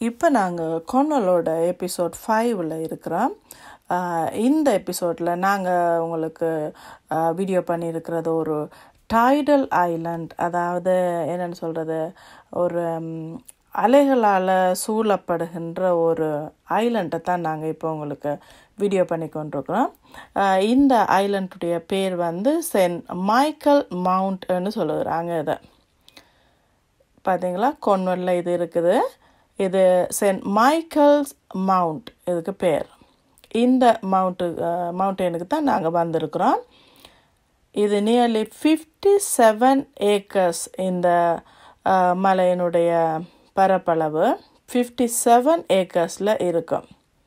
இப்போ நாங்கள் கொன்னலோட எபிசோட் ஃபைவ்ல இருக்கிறோம் ஆஹ் இந்த எபிசோடில் நாங்கள் உங்களுக்கு வீடியோ பண்ணியிருக்கிறது ஒரு டைடல் ஐலண்ட் அதாவது என்னென்னு சொல்கிறது ஒரு ம், அலைகளால் சூழப்படுகின்ற ஒரு ஐலண்டை தான் நாங்கள் இப்போ உங்களுக்கு வீடியோ பண்ணி கொண்டிருக்கிறோம் ஆஹ் இந்த ஐலண்டுடைய பேர் வந்து சென்ட் மைக்கேல் மவுண்ட்னு சொல்லுகிறாங்க இதை பார்த்தீங்களா கொன்வெல்ல இது இருக்குது இது சென்ட் மைக்கேல்ஸ் மவுண்ட் இதுக்கு பேர் இந்த மவுண்ட்டு மவுண்டனுக்கு தான் நாங்கள் வந்திருக்கிறோம் இது நியர்லி ஃபிஃப்டி செவன் ஏக்கர்ஸ் இந்த அஹ், மலையினுடைய பரப்பளவு ஃபிஃப்டி செவன் ஏக்கர்ஸில் இருக்கும்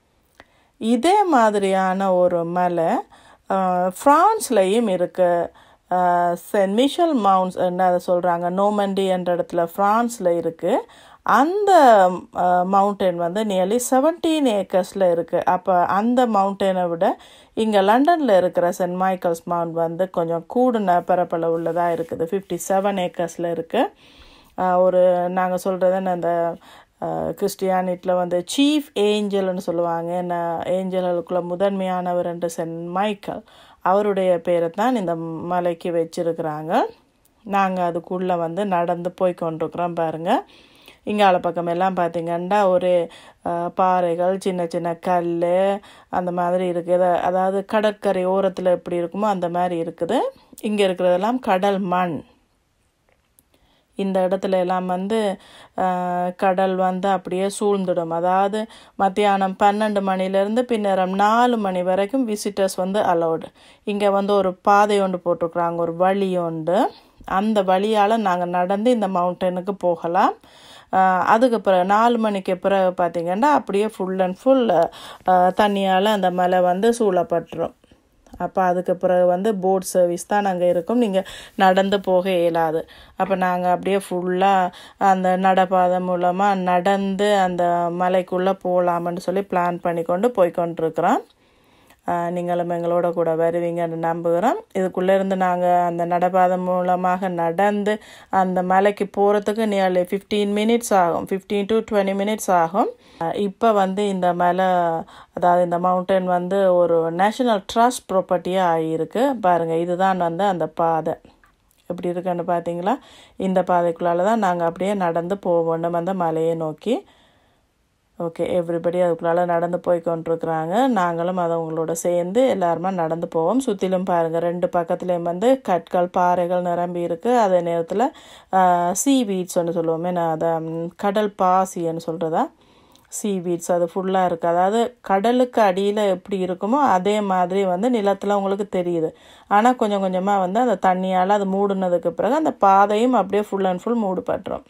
இதே மாதிரியான ஒரு மலை ஃப்ரான்ஸ்லேயும் இருக்கு சென்ட் மிஷல் மவுண்ட்ஸ் அதை சொல்கிறாங்க நோமண்டி என்ற இடத்துல ஃப்ரான்ஸில் இருக்குது அந்த மவுண்டன் வந்து நியர்லி செவன்டீன் ஏக்கர்ஸில் இருக்குது அப்போ அந்த மவுண்டனை விட இங்கே லண்டனில் இருக்கிற சென்ட் மைக்கேல்ஸ் மவுண்ட் வந்து கொஞ்சம் கூடுன பரப்பளவு உள்ளதாக இருக்குது ஃபிஃப்டி செவன் ஏக்கர்ஸில் இருக்குது ஒரு நாங்கள் சொல்கிறது அந்த கிறிஸ்டியானிட்டியில் வந்து சீஃப் ஏஞ்சல்னு சொல்லுவாங்க என்ன ஏஞ்சல்களுக்குள்ள முதன்மையானவர் என்று சென்ட் மைக்கேல் அவருடைய பேரை தான் இந்த மலைக்கு வச்சிருக்கிறாங்க நாங்கள் அதுக்குள்ளே வந்து நடந்து போய் கொண்டிருக்கிறோம் பாருங்கள் இங்கால பக்கம் எல்லாம் பார்த்தீங்கன்னா ஒரு அஹ், பாறைகள் சின்ன சின்ன கல் அந்த மாதிரி இருக்குது அதாவது கடற்கரை ஓரத்தில் எப்படி இருக்குமோ அந்த மாதிரி இருக்குது இங்கே இருக்கிறதெல்லாம் கடல் மண் இந்த இடத்துல எல்லாம் வந்து அஹ், கடல் வந்து அப்படியே சூழ்ந்துடும் அதாவது மத்தியானம் பன்னெண்டு மணிலேருந்து பின்னரம் நாலு மணி வரைக்கும் விசிட்டர்ஸ் வந்து அலௌடு இங்கே வந்து ஒரு பாதை ஒன்று போட்டிருக்குறாங்க ஒரு வழி உண்டு அந்த வழியால் நாங்கள் நடந்து இந்த மவுண்டனுக்கு போகலாம் அஹ், அதுக்கு பிறகு நாலு மணிக்கு பிறகு பார்த்தீங்கன்னா அப்படியே ஃபுல் அண்ட் ஃபுல் தண்ணியால் அந்த மலை வந்து சூழப்பட்டுரும் அப்போ அதுக்கு பிறகு வந்து போட் சர்வீஸ் தான் நாங்கள் இருக்கோம் நீங்கள் நடந்து போக இயலாது அப்போ நாங்கள் அப்படியே ஃபுல்லாக அந்த நடப்பாதை மூலமாக நடந்து அந்த மலைக்குள்ளே போகலாம்னு சொல்லி பிளான் பண்ணி கொண்டு போய் கொண்டிருக்கிறோம் ஆஹ் நீங்களும் எங்களோட கூட வருவீங்கன்னு நம்புகிறோம் இதுக்குள்ளே இருந்து நாங்கள் அந்த நடைபாதை மூலமாக நடந்து அந்த மலைக்கு போகிறதுக்கு நியர்லி ஃபிஃப்டீன் மினிட்ஸ் ஆகும் ஃபிஃப்டீன் டு டுவெண்ட்டி மினிட்ஸ் ஆகும் இப்போ வந்து இந்த மலை அதாவது இந்த மவுண்டன் வந்து ஒரு நேஷனல் ட்ரஸ்ட் ப்ராப்பர்ட்டியாக ஆகியிருக்கு பாருங்கள் இதுதான் வந்து அந்த பாதை எப்படி இருக்குன்னு பார்த்தீங்களா இந்த பாதைக்குள்ளால தான் நாங்கள் அப்படியே நடந்து போவோம் அந்த மலையை நோக்கி ஓகே எவ்ரிபடி அதுக்குள்ளால நடந்து போய் கொண்டிருக்கிறாங்க நாங்களும் அதை உங்களோட சேர்ந்து எல்லாருமா நடந்து போவோம் சுற்றிலும் பாருங்கள் ரெண்டு பக்கத்துலேயும் வந்து கற்கள் பாறைகள் நிரம்பி இருக்குது அதே நேரத்தில் சீ வீட்ஸ்ன்னு சொல்லுவோமே நான் அதை ம், கடல் பாசின்னு சொல்கிறதா சீ வீட்ஸ் அது ஃபுல்லாக இருக்குது அதாவது கடலுக்கு அடியில் எப்படி இருக்குமோ அதே மாதிரி வந்து நிலத்தில் உங்களுக்கு தெரியுது ஆனால் கொஞ்சம் கொஞ்சமாக வந்து அந்த தண்ணியால் அது மூடுனதுக்கு பிறகு அந்த பாதையும் அப்படியே ஃபுல் அண்ட் ஃபுல் மூடுபட்டுரும்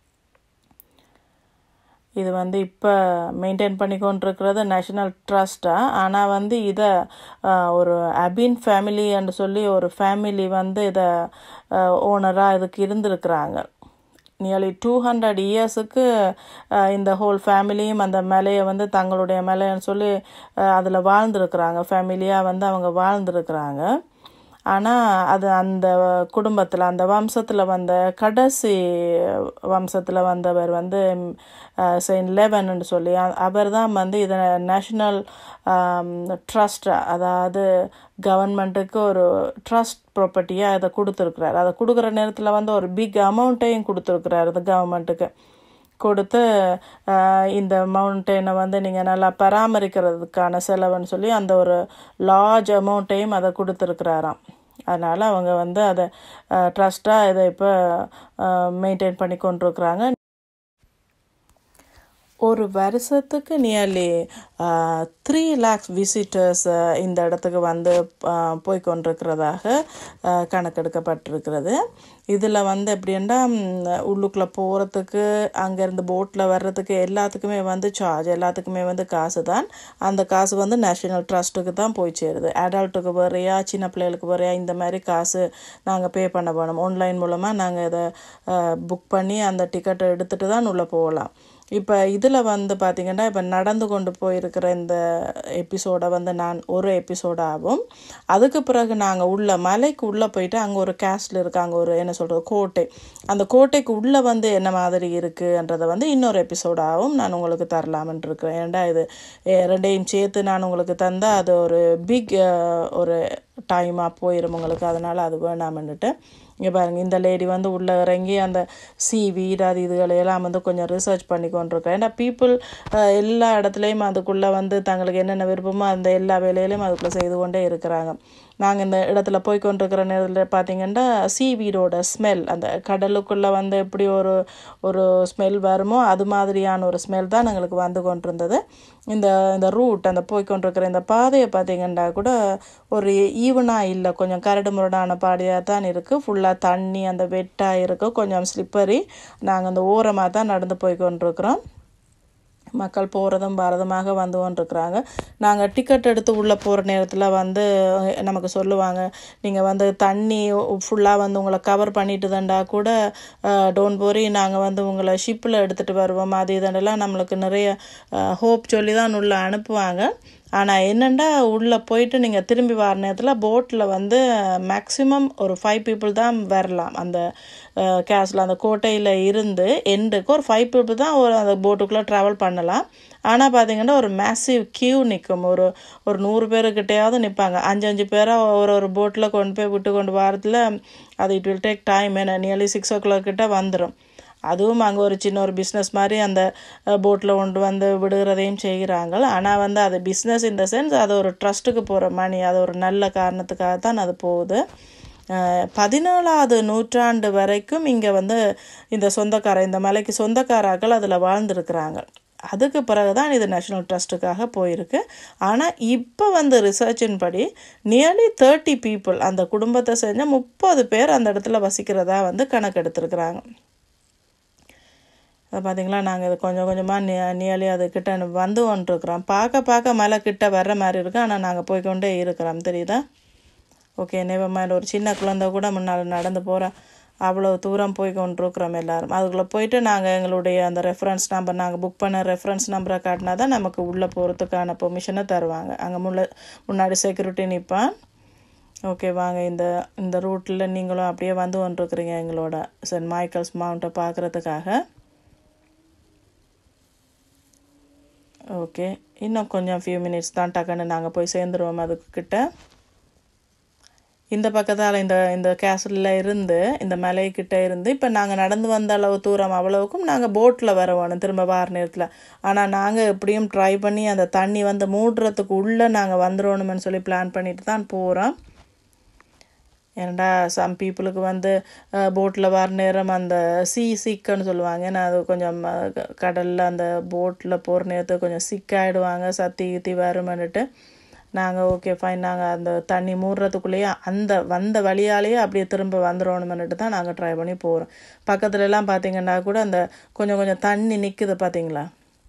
இது வந்து இப்போ மெயின்டைன் பண்ணி கொண்டிருக்கிறது நேஷனல் ட்ரஸ்ட்டாக ஆனால் வந்து இதை ஒரு அபின் ஃபேமிலின்னு சொல்லி ஒரு ஃபேமிலி வந்து இதை ஓனராக இதுக்கு இருந்திருக்கிறாங்க நியர்லி டூ ஹண்ட்ரட் இயர்ஸுக்கு இந்த ஹோல் ஃபேமிலியும் அந்த மலையை வந்து தங்களுடைய மலைன்னு சொல்லி அதில் வாழ்ந்துருக்குறாங்க ஃபேமிலியாக வந்து அவங்க வாழ்ந்துருக்குறாங்க ஆனால் அது அந்த குடும்பத்தில் அந்த வம்சத்தில் வந்த கடைசி வம்சத்தில் வந்தவர் வந்து செயின்ட் லெவன்னு சொல்லி அவர் தான் வந்து இதை நேஷ்னல் ட்ரஸ்ட் அதாவது கவர்மெண்ட்டுக்கு ஒரு ட்ரஸ்ட் ப்ராப்பர்ட்டியாக இதை கொடுத்துருக்குறாரு அதை கொடுக்குற நேரத்தில் வந்து ஒரு பிக் அமௌண்ட்டையும் கொடுத்துருக்குறாரு இந்த கவர்மெண்ட்டுக்கு கொடுத்து ஆஹ், இந்த மவுண்டனை வந்து நீங்கள் நல்லா பராமரிக்கிறதுக்கான செலவுன்னு சொல்லி அந்த ஒரு லார்ஜ் அமௌண்ட்டையும் அதை கொடுத்துருக்குறாராம் அதனால் அவங்க வந்து அதை ட்ரஸ்ட்டாக இதை இப்போ மெயின்டைன் பண்ணி கொண்டிருக்கிறாங்க ஒரு வருஷத்துக்கு நியர்லி த்ரீ லேக்ஸ் விசிட்டர்ஸ் இந்த இடத்துக்கு வந்து ஆஹ், போய் கொண்டிருக்கிறதாக ஆஹ், கணக்கெடுக்கப்பட்டிருக்கிறது இதில் வந்து எப்படின்னா உள்ளுக்குள்ளே போகிறதுக்கு அங்கேருந்து போட்டில் வர்றதுக்கு எல்லாத்துக்குமே வந்து சார்ஜ் எல்லாத்துக்குமே வந்து காசு தான் அந்த காசு வந்து நேஷனல் ட்ரஸ்ட்டுக்கு தான் போய் சேருது அடல்ட்டுக்கு வரையா சின்ன பிள்ளைகளுக்கு வரையா இந்த மாதிரி காசு நாங்கள் பே பண்ண வேணும் ஆன்லைன் மூலமாக நாங்கள் இதை புக் பண்ணி அந்த டிக்கெட்டை எடுத்துகிட்டு தான் உள்ளே போகலாம் இப்போ இதில் வந்து பார்த்திங்கன்னா இப்போ நடந்து கொண்டு போயிருக்கிற இந்த எபிசோடை வந்து நான் ஒரு எபிசோடாகவும் அதுக்கு பிறகு நாங்கள் உள்ள மலைக்கு உள்ளே போயிட்டு அங்கே ஒரு கேஸ்டில் இருக்கு அங்கே ஒரு என்ன சொல்கிறது கோட்டை அந்த கோட்டைக்கு உள்ளே வந்து என்ன மாதிரி இருக்குன்றதை வந்து இன்னொரு எபிசோடாகவும் நான் உங்களுக்கு தரலாம்னு இருக்கிறேன் ஏன்டா இது எ, ரெண்டையும் சேர்த்து நான் உங்களுக்கு தந்தால் அது ஒரு பிக் ஒரு டைமாக போயிடும் உங்களுக்கு அதனால் அது வேணாமன்னுட்டு இங்கே பாருங்கள் இந்த லேடி வந்து உள்ளே இறங்கி அந்த சீவீட் அது இதுகளையெல்லாம் வந்து கொஞ்சம் ரிசர்ச் பண்ணி கொண்டிருக்கேன் ஏன்னா பீப்புள் எல்லா இடத்துலையும் அதுக்குள்ளே வந்து தங்களுக்கு என்னென்ன விருப்பமோ அந்த எல்லா வேலையிலையும் அதுக்குள்ளே செய்து கொண்டே இருக்கிறாங்க நாங்கள் இந்த இடத்துல போய் கொண்டிருக்கிற நேரத்தில் பார்த்தீங்கன்னா சீவீடோட ஸ்மெல் அந்த கடலுக்குள்ளே வந்து எப்படி ஒரு ஒரு ஸ்மெல் வருமோ அது மாதிரியான ஒரு ஸ்மெல் தான் எங்களுக்கு வந்து கொண்டிருந்தது இந்த இந்த ரூட் அந்த போய் கொண்டிருக்கிற இந்த பாதையை பார்த்தீங்கன்னா கூட ஒரு ஈவனாக இல்லை கொஞ்சம் கரடு முரடான பாதையாக தான் இருக்குது ஃபுல்லாக தண்ணி அந்த வெட்டாக இருக்குது கொஞ்சம் ஸ்லிப்பரி நாங்கள் அந்த ஓரமாக தான் நடந்து போய் கொண்டிருக்கிறோம் மக்கள் போகிறதும் வரதுமாக வந்து கொண்டிருக்கிறாங்க நாங்கள் டிக்கெட் எடுத்து உள்ளே போகிற நேரத்தில் வந்து நமக்கு சொல்லுவாங்க நீங்கள் வந்து தண்ணி ஃபுல்லாக வந்து உங்களை கவர் பண்ணிட்டு தண்டா கூட டோன்ட் போரி நாங்கள் வந்து உங்களை ஷிப்பில் எடுத்துகிட்டு வருவோம் அது இதெல்லாம் நம்மளுக்கு நிறைய ஹோப் சொல்லி தான் உள்ளே அனுப்புவாங்க ஆனால் என்னென்னா உள்ளே போயிட்டு நீங்கள் திரும்பி வர நேரத்தில் போட்டில் வந்து மேக்ஸிமம் ஒரு ஃபைவ் பீப்புள் தான் வரலாம் அந்த கேஸில் அந்த கோட்டையில் இருந்து எண்டுக்கு ஒரு ஃபைவ் பீப்புள் தான் ஒரு அந்த போட்டுக்குள்ளே ட்ராவல் பண்ணலாம் ஆனால் பார்த்தீங்கன்னா ஒரு மேசிவ் கியூ நிற்கும் ஒரு ஒரு நூறு பேருக்கிட்டையாவது நிற்பாங்க அஞ்சு அஞ்சு பேராக ஒரு ஒரு போட்டில் கொண்டு போய் விட்டு கொண்டு வரத்தில் அது இட் வில் டேக் டைம் ஏன்னா நியர்லி சிக்ஸ் ஓ கிளாக் கிட்ட வந்துடும் அதுவும் அங்கே ஒரு சின்ன ஒரு பிஸ்னஸ் மாதிரி அந்த போட்டில் கொண்டு வந்து விடுகிறதையும் செய்கிறாங்க ஆனால் வந்து அது பிஸ்னஸ் இந்த சென்ஸ் அது ஒரு ட்ரஸ்ட்டுக்கு போகிற மணி அது ஒரு நல்ல காரணத்துக்காக தான் அது போகுது அஹ் பதினேழாவது நூற்றாண்டு வரைக்கும் இங்கே வந்து இந்த சொந்தக்கார இந்த மலைக்கு சொந்தக்காராக்கள் அதில் வாழ்ந்துருக்குறாங்க அதுக்கு பிறகு தான் இது நேஷ்னல் ட்ரஸ்ட்டுக்காக போயிருக்கு ஆனால் இப்போ வந்து ரிசர்ச்சின் படி நியர்லி தேர்ட்டி பீப்புள் அந்த குடும்பத்தை செஞ்ச முப்பது பேர் அந்த இடத்துல வசிக்கிறதா வந்து கணக்கெடுத்துருக்குறாங்க அதை பார்த்தீங்களா நாங்கள் இது கொஞ்சம் கொஞ்சமாக நி நியர்லி அது கிட்ட வந்து கொண்டிருக்கிறோம் பார்க்க பார்க்க மலை கிட்ட வர்ற மாதிரி இருக்கு ஆனால் நாங்கள் போய்க்கொண்டே இருக்கிறோம் தெரியுதா ஓகே நேவமாயில் ஒரு சின்ன குழந்தை கூட முன்னால் நடந்து போகிறோம் அவ்வளோ தூரம் போய் கொண்டிருக்கிறோம் எல்லாரும் அதுக்குள்ளே போயிட்டு நாங்கள் எங்களுடைய அந்த ரெஃபரன்ஸ் நம்பர் நாங்கள் புக் பண்ண ரெஃபரன்ஸ் நம்பரை காட்டினா தான் நமக்கு உள்ளே போகிறதுக்கான பெர்மிஷனை தருவாங்க அங்கே முள்ள முன்னாடி செக்யூரிட்டி நிற்பான் ஓகே வாங்க இந்த இந்த ரூட்டில் நீங்களும் அப்படியே வந்து கொண்டிருக்கிறீங்க எங்களோட சென்ட் மைக்கேல்ஸ் மவுண்ட்டை பார்க்குறதுக்காக ஓகே இன்னும் கொஞ்சம் ஃபியூ மினிட்ஸ் தான் டக்குன்னு நாங்கள் போய் சேர்ந்துருவோம் அதுக்கிட்ட இந்த பக்கத்தால் இந்த இந்த கேசலில் இருந்து இந்த மலைக்கிட்ட இருந்து இப்போ நாங்கள் நடந்து வந்த அளவு தூரம் அவ்வளவுக்கும் நாங்கள் போட்டில் வர வேணும் திரும்ப வார நேரத்தில் ஆனால் நாங்கள் எப்படியும் ட்ரை பண்ணி அந்த தண்ணி வந்து மூடுறதுக்கு உள்ளே நாங்கள் வந்துடணுமென்னு சொல்லி பிளான் பண்ணிட்டு தான் போகிறோம் ஏன்டா சம் பீப்புளுக்கு வந்து போட்டில் வர நேரம் அந்த சீ சிக்குன்னு சொல்லுவாங்க ஏன்னா அது கொஞ்சம் கடலில் அந்த போட்டில் போகிற நேரத்துக்கு கொஞ்சம் சிக்காயிடுவாங்க சத்தி கித்தி வருமென்னுட்டு நாங்கள் ஓகே ஃபைன் நாங்கள் அந்த தண்ணி மூடுறதுக்குள்ளேயே அந்த வந்த வழியாலேயே அப்படியே திரும்ப வந்துடணுமென்னுட்டு தான் நாங்கள் ட்ரை பண்ணி போகிறோம் பக்கத்துலலாம் பார்த்தீங்கன்னா கூட அந்த கொஞ்சம் கொஞ்சம் தண்ணி நிற்குது பார்த்தீங்களா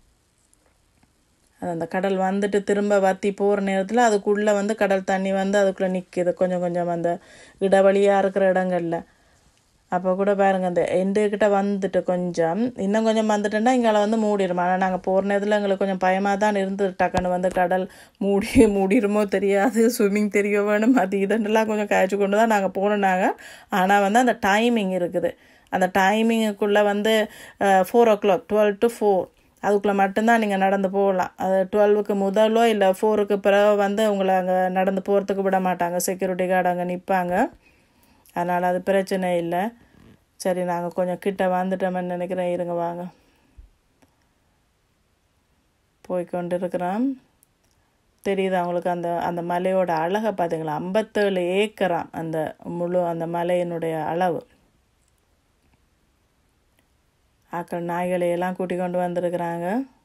அது அந்த கடல் வந்துட்டு திரும்ப வத்தி போகிற நேரத்தில் அதுக்குள்ளே வந்து கடல் தண்ணி வந்து அதுக்குள்ளே நிற்கிது கொஞ்சம் கொஞ்சம் அந்த இடவழியாக இருக்கிற இடங்கள்ல அப்போ கூட பாருங்க அந்த எண்டுக்கிட்ட வந்துட்டு கொஞ்சம் இன்னும் கொஞ்சம் வந்துட்டோன்னா இங்கே வந்து மூடிடும் ஆனால் நாங்கள் போகிற நேரத்தில் எங்களுக்கு கொஞ்சம் பயமாக தான் இருந்தது டக்குன்னு வந்து கடல் மூடி மூடிடுமோ தெரியாது ஸ்விம்மிங் தெரிய வேணும் அது இதெல்லாம் கொஞ்சம் காய்ச்சி கொண்டு தான் நாங்கள் போனோம் ஆனால் வந்து அந்த டைமிங் இருக்குது அந்த டைமிங்குக்குள்ளே வந்து four o'clock twelve to four அதுக்குள்ளே மட்டும்தான் நீங்கள் நடந்து போகலாம் அது டுவெல்வுக்கு முதலோ இல்லை ஃபோருக்கு பிறகு வந்து உங்களை அங்கே நடந்து போகிறதுக்கு விட மாட்டாங்க செக்யூரிட்டி கார்டு அங்கே நிற்பாங்க அதனால் அது பிரச்சனை இல்லை சரி நாங்கள் கொஞ்சம் கிட்ட வந்துட்டோம்னு நினைக்கிறேன் இருங்க வாங்க போய் கொண்டு இருக்கிறோம் தெரியுது அவங்களுக்கு அந்த அந்த மலையோட அழகை பார்த்தீங்களா ஐம்பத்தேழு ஏக்கராம் அந்த முழு அந்த மலையினுடைய அளவு ஆக்கள் நாய்களை எல்லாம் கூட்டி கொண்டு வந்திருக்கிறாங்க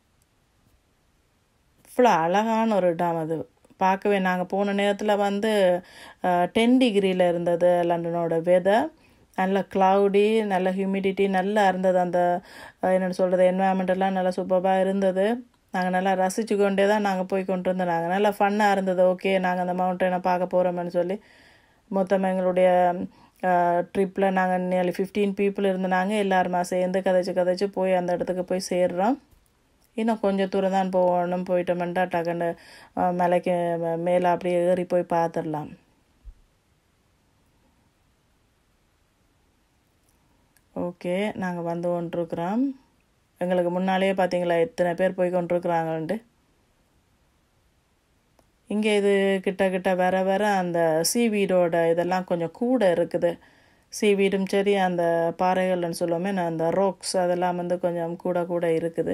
இவ்வளோ அழகான ஒரு இடம் அது பார்க்கவே நாங்கள் போன நேரத்தில் வந்து டென் டிகிரியில் இருந்தது லண்டனோட வெதர் நல்ல க்ளவுடி நல்ல ஹியூமிடிட்டி நல்லா இருந்தது அந்த என்னென்னு சொல்கிறது என்வாயன்மெண்ட் எல்லாம் நல்லா சூப்பராக இருந்தது நாங்கள் நல்லா ரசித்து கொண்டே தான் நாங்கள் போய் கொண்டு இருந்தோம் நாங்கள் நல்லா ஃபன்னாக இருந்தது ஓகே நாங்கள் அந்த மவுண்டனை பார்க்க போகிறோம்னு சொல்லி மொத்தம் எங்களுடைய ட்ரிப்பில் நாங்கள் நியர்லி ஃபிஃப்டீன் பீப்புள் இருந்தாங்க எல்லாருமா சேர்ந்து கதைச்சு கதைச்சு போய் அந்த இடத்துக்கு போய் சேர்றோம் இன்னும் கொஞ்சம் தூரம் தான் போகணும் போயிட்டோம்னா டக்குன்னு அஹ், மலைக்கு மே- மேலே அப்படியே ஏறி போய் பார்த்துடலாம் ஓகே நாங்கள் வந்து கொண்டிருக்கிறோம் எங்களுக்கு முன்னாலேயே பார்த்தீங்களா எத்தனை பேர் போய் கொண்டிருக்கிறாங்கன்ட்டு இங்கே இது கிட்ட கிட்ட வர வர அந்த சீவீடோட இதெல்லாம் கொஞ்சம் கூட இருக்குது சீவீடும் சரி அந்த பாறைகள்னு சொல்லுவோமே நான் அந்த ரோக்ஸ் அதெல்லாம் வந்து கொஞ்சம் கூட கூட இருக்குது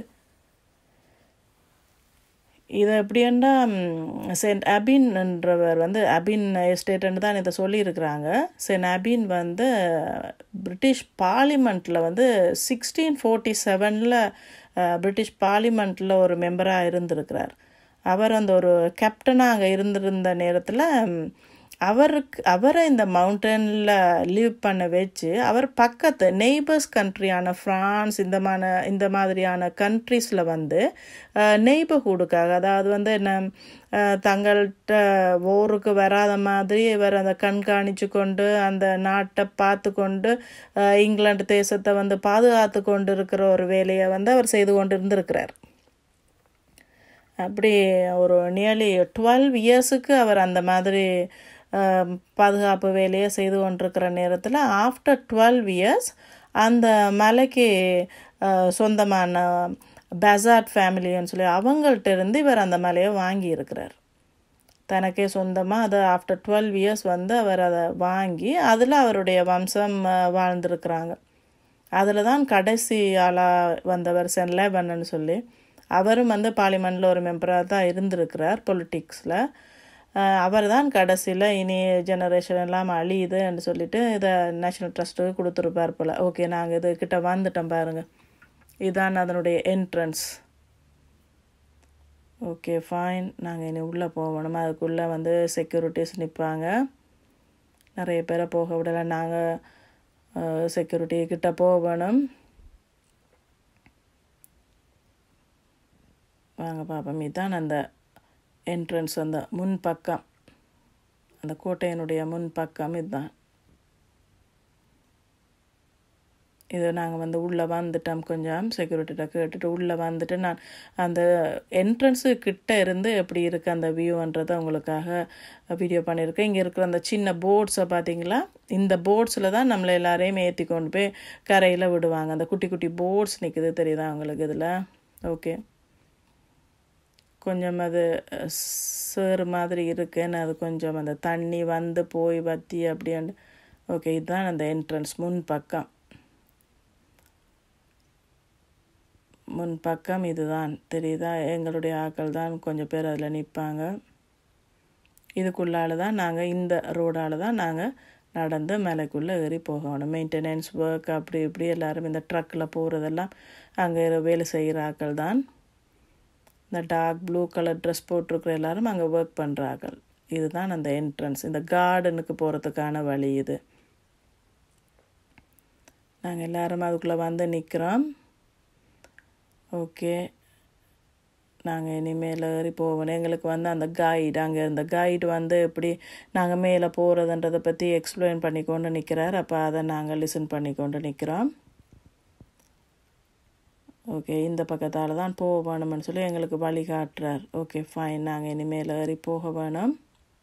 இது எப்படின்னா சென்ட் அபின்ன்றவர் வந்து அபின் எஸ்டேட்டுன்னு தான் இதை சொல்லியிருக்கிறாங்க சென்ட் அபின் வந்து பிரிட்டிஷ் பார்லிமெண்ட்டில் வந்து சிக்ஸ்டீன் ஃபோர்ட்டி செவனில் பிரிட்டிஷ் பார்லிமெண்ட்டில் ஒரு மெம்பராக இருந்திருக்கிறார் அவர் அந்த ஒரு கேப்டனாக அங்கே இருந்திருந்த நேரத்தில் அவருக்கு அவரை இந்த மவுண்டனில் லீவ் பண்ண வச்சு அவர் பக்கத்து நெய்பர்ஸ் கண்ட்ரியான ஃப்ரான்ஸ் இந்த மான இந்த மாதிரியான கண்ட்ரீஸில் வந்து நெய்பர்ஹுடுக்காக அதாவது வந்து என்ன அஹ், தங்கள்கிட்ட ஊருக்கு வராத மாதிரி இவர் அந்த கண்காணிச்சு கொண்டு அந்த நாட்டை பார்த்து கொண்டு அஹ், இங்கிலாந்து தேசத்தை வந்து பாதுகாத்து கொண்டு இருக்கிற ஒரு வேலையை வந்து அவர் செய்து கொண்டு இருந்திருக்கிறார் அப்படி ஒரு நியர்லி டுவெல் இயர்ஸுக்கு அவர் அந்த மாதிரி ஆம், பாதுகாப்பு வேலையை செய்து கொண்டிருக்கிற நேரத்தில் ஆஃப்டர் டுவெல் இயர்ஸ் அந்த மலைக்கு ஆ, சொந்தமான பெசாட் ஃபேமிலின்னு சொல்லி அவங்கள்ட்ட இருந்து இவர் அந்த மலையை வாங்கி இருக்கிறார் தனக்கே சொந்தமாக அதை ஆஃப்டர் டுவெல் இயர்ஸ் வந்து அவர் அதை வாங்கி அதில் அவருடைய வம்சம் ஆ, வாழ்ந்திருக்கிறாங்க அதில் தான் கடைசி ஆளாக வந்தவர் சென் லேபன்னு சொல்லி அவரும் வந்து பார்லிமெண்ட்டில் ஒரு மெம்பராக தான் இருந்திருக்கிறார் பொலிட்டிக்ஸில் அவர் தான் கடைசியில் இனி ஜெனரேஷன் எல்லாம் அழியுதுன்னு சொல்லிட்டு இதை நேஷ்னல் ட்ரஸ்ட்டுக்கு கொடுத்துருப்பார் போல் ஓகே நாங்கள் இது கிட்ட வந்துட்டோம் பாருங்கள் இதுதான் அதனுடைய என்ட்ரன்ஸ் ஓகே ஃபைன் நாங்கள் இனி உள்ளே போகணும் அதுக்குள்ளே வந்து செக்யூரிட்டிஸ் நிற்பாங்க நிறைய பேரை போக விடலை நாங்கள் செக்யூரிட்டி கிட்ட போகணும் வாங்க பாப்போம் இதுதான் அந்த என்ட்ரன்ஸ் அந்த முன் பக்கம் அந்த கோட்டையினுடைய முன் பக்கம் இதுதான் இது நாங்கள் வந்து உள்ளே வந்துட்டோம் கொஞ்சம் செக்யூரிட்டிகிட்ட கேட்டுட்டு உள்ளே வந்துட்டு நான் அந்த என்ட்ரன்ஸு கிட்ட இருந்து எப்படி இருக்குது அந்த வியூன்றதை உங்களுக்காக வீடியோ பண்ணியிருக்கேன் இங்கே இருக்கிற அந்த சின்ன போட்ஸை பார்த்தீங்களா இந்த போட்ஸில் தான் நம்மளை எல்லாரையும் ஏற்றி கொண்டு போய் கரையில் விடுவாங்க அந்த குட்டி குட்டி போட்ஸ் நிற்குது தெரியுதா உங்களுக்கு இதில் ஓகே கொஞ்சம் அது அஹ், சேறு மாதிரி இருக்குன்னு அது கொஞ்சம் அந்த தண்ணி வந்து போய் வத்தி அப்படியாண்டு ஓகே இதுதான் அந்த என்ட்ரன்ஸ் முன் பக்கம் முன் பக்கம் இதுதான் தெரியுதா எங்களுடைய ஆட்கள் தான் கொஞ்சம் பேர் அதில் நிற்பாங்க இதுக்குள்ளால தான் நாங்கள் இந்த ரோடால் தான் நாங்கள் நடந்து மலைக்குள்ளே ஏறி போகணும் மெயின்டெனன்ஸ் ஒர்க் அப்படி இப்படி எல்லாரும் இந்த ட்ரக்கில் போகிறதெல்லாம் அங்கே வேலை செய்கிற ஆட்கள் தான் இந்த டார்க் ப்ளூ கலர் ட்ரெஸ் போட்டிருக்கிற எல்லாரும் அங்கே ஒர்க் பண்ணுறார்கள் இதுதான் அந்த என்ட்ரன்ஸ் இந்த கார்டனுக்கு போகிறதுக்கான வழி இது நாங்கள் எல்லாரும் அதுக்குள்ளே வந்து நிற்கிறோம் ஓகே நாங்கள் இனிமேல் ஏறி போகணும் எங்களுக்கு வந்து அந்த கைடு அங்கே இருந்த கைடு வந்து எப்படி நாங்கள் மேலே போகிறதுன்றதை பற்றி எக்ஸ்பிளைன் பண்ணி கொண்டு நிற்கிறார் அப்போ அதை நாங்கள் லிசன் பண்ணி கொண்டு நிற்கிறோம் ஓகே இந்த பக்கத்தால் தான் போக வேணும்னு சொல்லி எங்களுக்கு வழி காட்டுறார் ஓகே ஃபைன் நாங்கள் இனிமேல் ஏறி போக வேணும்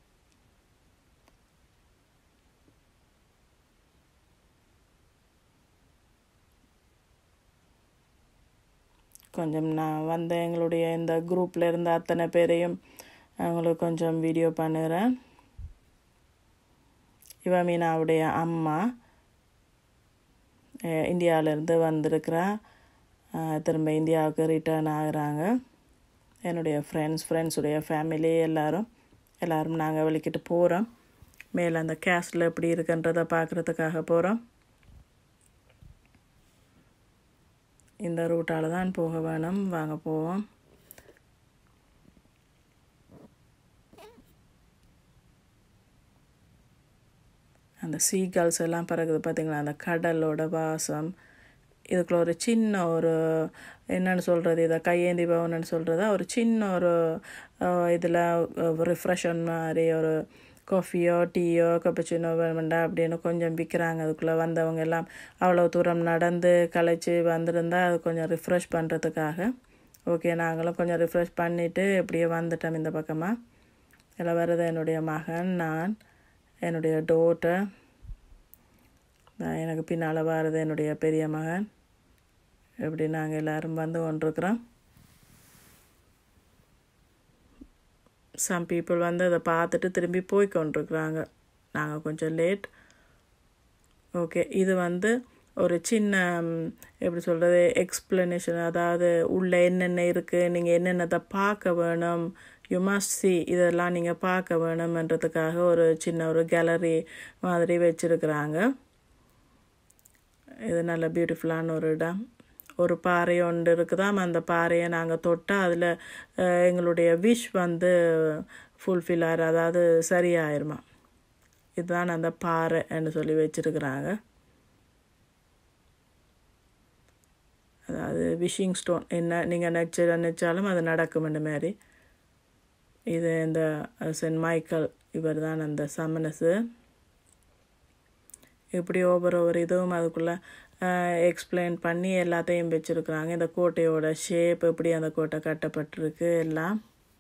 கொஞ்சம் நான் வந்த எங்களுடைய இந்த குரூப்பில் இருந்த அத்தனை பேரையும் அவங்களுக்கு கொஞ்சம் வீடியோ பண்ணுகிறேன் இவ மீனாவுடைய அம்மா அஹ் இந்தியாவிலேருந்து வந்திருக்கிறா அஹ் திரும்ப இந்தியாவுக்கு ரிட்டர்ன் ஆகுறாங்க என்னுடைய ஃப்ரெண்ட்ஸ் ஃப்ரெண்ட்ஸுடைய ஃபேமிலி எல்லாரும் எல்லாரும் நாங்கள் வெளிக்கிட்டு போகிறோம் மேலே அந்த கேஸ்டில் எப்படி இருக்குன்றதை பார்க்குறதுக்காக போகிறோம் இந்த ரூட்டால் தான் போக வேணும் வாங்க போவோம் அந்த சீகால்ஸ் எல்லாம் பறகுது பார்த்தீங்களா அந்த கடலோட வாசம் இதுக்குள்ள ஒரு சின்ன ஒரு என்னன்னு சொல்கிறது இதை கையேந்தி பவன்னு சொல்கிறதா ஒரு சின்ன ஒரு இதில் ரிஃப்ரெஷன் மாதிரி ஒரு காஃபியோ டீயோ கப்பச்சினோ வேணுமெண்டா அப்படின்னு கொஞ்சம் விற்கிறாங்க அதுக்குள்ளே வந்தவங்க எல்லாம் அவ்வளோ தூரம் நடந்து களைச்சி வந்திருந்தா அது கொஞ்சம் ரிஃப்ரெஷ் பண்ணுறதுக்காக ஓகே நாங்களும் கொஞ்சம் ரிஃப்ரெஷ் பண்ணிவிட்டு இப்படியே வந்துட்டோம் இந்த பக்கமாக இதில் வர்றது என்னுடைய மகன் நான் என்னுடைய டோட்டர் எனக்கு பின்னால் வர்றது என்னுடைய பெரிய மகன் இப்படி நாங்கள் எல்லோரும் வந்து கொண்டிருக்கிறோம் சம் பீப்புள் வந்து அதை பார்த்துட்டு திரும்பி போய் கொண்டிருக்குறாங்க நாங்கள் கொஞ்சம் லேட் ஓகே இது வந்து ஒரு சின்ன எப்படி சொல்கிறது எக்ஸ்ப்ளனேஷன் அதாவது உள்ளே என்னென்ன இருக்குது நீங்கள் என்னென்னதை பார்க்க வேணும் யூ மஸ்ட் சி இதெல்லாம் நீங்கள் பார்க்க வேணும்ன்றதுக்காக ஒரு சின்ன ஒரு கேலரி மாதிரி வச்சுருக்குறாங்க இது நல்ல பியூட்டிஃபுல்லான ஒரு இடம் ஒரு பாறை ஒன்று இருக்குதாம் அந்த பாறையை நாங்கள் தொட்டால் அதில் எங்களுடைய விஷ் வந்து ஃபுல்ஃபில் ஆகிற அதாவது சரியாயிருமா இதுதான் அந்த பாறைன்னு சொல்லி வச்சுருக்குறாங்க அதாவது விஷிங் ஸ்டோன் என்ன நீங்கள் நினச்சி நினச்சாலும் அது நடக்கும்ன்ற மாதிரி இது இந்த சென்ட் மைக்கேல் இவர் தான் அந்த சமனஸு இப்படி ஒவ்வொரு ஒரு இதுவும் அதுக்குள்ளே எக்ஸ்பிளைன் பண்ணி எல்லாத்தையும் வச்சுருக்குறாங்க இந்த கோட்டையோட ஷேப் எப்படி அந்த கோட்டை கட்டப்பட்டிருக்கு எல்லாம்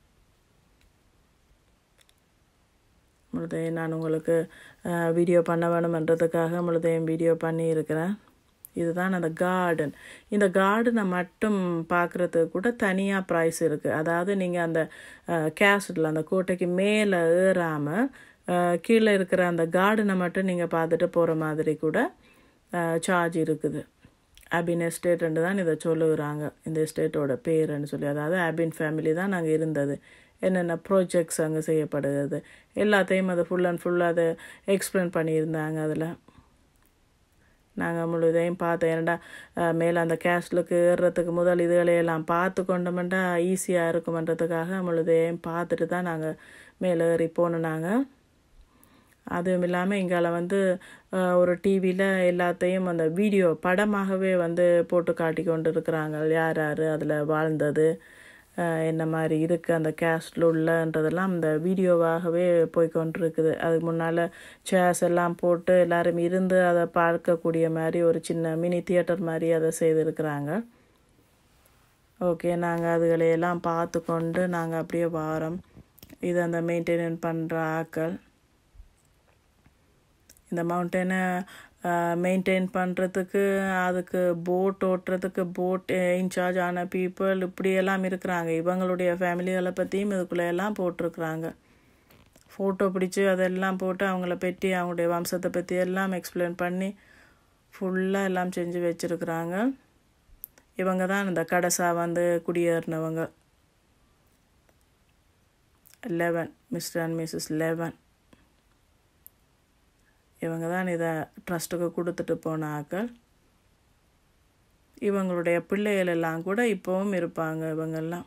முழுதையும் நான் உங்களுக்கு வீடியோ பண்ண வேணுமன்றதுக்காக முழுதையும் வீடியோ பண்ணியிருக்கிறேன் இதுதான் அந்த கார்டன் இந்த கார்டனை மட்டும் பார்க்குறதுக்கு கூட தனியாக ப்ரைஸ் இருக்குது அதாவது நீங்கள் அந்த கேஸ்டில் அந்த கோட்டைக்கு மேலே ஏறாமல் கீழே இருக்கிற அந்த கார்டனை மட்டும் நீங்கள் பார்த்துட்டு போகிற மாதிரி கூட சார்ஜ் இருக்குது அபின் எஸ்டேட்டுன்னு தான் இதை சொல்லுகிறாங்க இந்த எஸ்டேட்டோட பேருன்னு சொல்லி அதாவது அபின் ஃபேமிலி தான் நாங்கள் இருந்தது என்னென்ன ப்ராஜெக்ட்ஸ் அங்கே செய்யப்படுகிறது எல்லாத்தையும் அதை ஃபுல் அண்ட் ஃபுல் அதை எக்ஸ்பிளைன் பண்ணியிருந்தாங்க அதில் நாங்கள் முழுதையும் பார்த்தோம் ஏன்னா மேலே அந்த கேஸ்லுக்கு ஏறுறதுக்கு முதல் இதுகளையெல்லாம் பார்த்து கொண்டோம்னா ஈஸியாக இருக்குமன்றதுக்காக முழுதையும் பார்த்துட்டு தான் நாங்கள் மேலே ஏறி போனோம் நாங்கள் அதுவும் இல்லாமல் இங்கால வந்து ஒரு டிவியில் எல்லாத்தையும் அந்த வீடியோ படமாகவே வந்து போட்டு காட்டி கொண்டு இருக்கிறாங்க யார் யார் அதில் வாழ்ந்தது என்ன மாதிரி இருக்குது அந்த கேஸ்டில் உள்ளன்றதெல்லாம் அந்த வீடியோவாகவே போய் கொண்டிருக்குது அதுக்கு முன்னால் சேர்ஸ் எல்லாம் போட்டு எல்லோரும் இருந்து அதை பார்க்கக்கூடிய மாதிரி ஒரு சின்ன மினி தியேட்டர் மாதிரி அதை செய்திருக்கிறாங்க ஓகே நாங்கள் அதுகளையெல்லாம் பார்த்து கொண்டு நாங்கள் அப்படியே வாரோம் இது அந்த மெயின்டைன் பண்ணுற ஆக்கள் இந்த மவுண்டனை மெயின்டைன் பண்ணுறதுக்கு அதுக்கு போட் ஓட்டுறதுக்கு போட் இன்சார்ஜ் ஆன பீப்புள் இப்படியெல்லாம் இருக்கிறாங்க இவங்களுடைய ஃபேமிலிகளை பற்றியும் இதுக்குள்ளே எல்லாம் போட்டிருக்குறாங்க ஃபோட்டோ பிடிச்சி அதெல்லாம் போட்டு அவங்கள பற்றி அவங்களுடைய வம்சத்தை பற்றி எல்லாம் எக்ஸ்பிளைன் பண்ணி ஃபுல்லாக எல்லாம் செஞ்சு வச்சுருக்குறாங்க இவங்க தான் இந்த கடைசா வந்து குடியேறினவங்க Levan mister and missus Levan இவங்க தான் இதை ட்ரஸ்ட்டுக்கு கொடுத்துட்டு போன ஆக்கள் இவங்களுடைய பிள்ளைகள் எல்லாம் கூட இப்போவும் இருப்பாங்க இவங்கெல்லாம்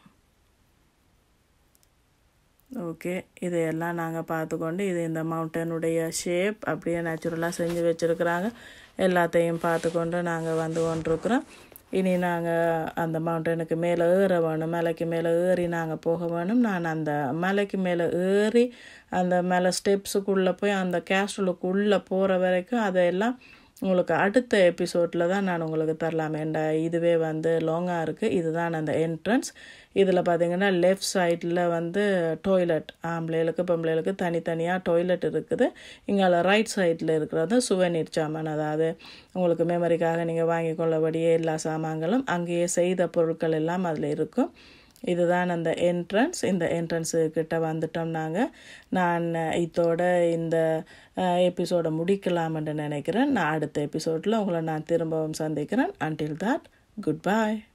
ஓகே இதையெல்லாம் நாங்கள் பார்த்துக்கொண்டு இது இந்த மவுண்டனுடைய ஷேப் அப்படியே நேச்சுரலாக செஞ்சு வச்சுருக்குறாங்க எல்லாத்தையும் பார்த்துக்கொண்டு நாங்கள் வந்து கொண்டிருக்கிறோம் இனி நாங்கள் அந்த மவுண்டனுக்கு மேலே ஏற வேணும் மலைக்கு மேலே ஏறி நாங்கள் போக வேணும் நான் அந்த மலைக்கு மேலே ஏறி அந்த மேலே ஸ்டெப்ஸுக்குள்ளே போய் அந்த கேஸ்டலுக்குள்ளே போகிற வரைக்கும் அதையெல்லாம் உங்களுக்கு அடுத்த எபிசோடில் தான் நான் உங்களுக்கு தரலாம் ஏண்டா இதுவே வந்து லாங்காக இருக்குது இதுதான் அந்த என்ட்ரன்ஸ் இதில் பார்த்தீங்கன்னா லெஃப்ட் சைடில் வந்து டாய்லெட் ஆம்பளைகளுக்கு பொம்பளைகளுக்கு தனித்தனியாக டாய்லெட் இருக்குது இங்கே ரைட் சைடில் இருக்கிறது சுவநீர் சாமான் அதாவது உங்களுக்கு மெமரிக்காக நீங்கள் வாங்கி கொள்ளபடியே எல்லா சாமான்களும் அங்கேயே செய்த பொருட்கள் எல்லாம் அதில் இருக்கும் இதுதான் அந்த என்ட்ரன்ஸ் இந்த என்ட்ரன்ஸு கிட்ட வந்துட்டோம் நாங்கள் நான் இதோட இந்த எபிசோடை முடிக்கலாம்னு நினைக்கிறேன் நான் அடுத்த எபிசோடில் உங்களை நான் திரும்பவும் சந்திக்கிறேன் அன்டில் தட் குட் பாய்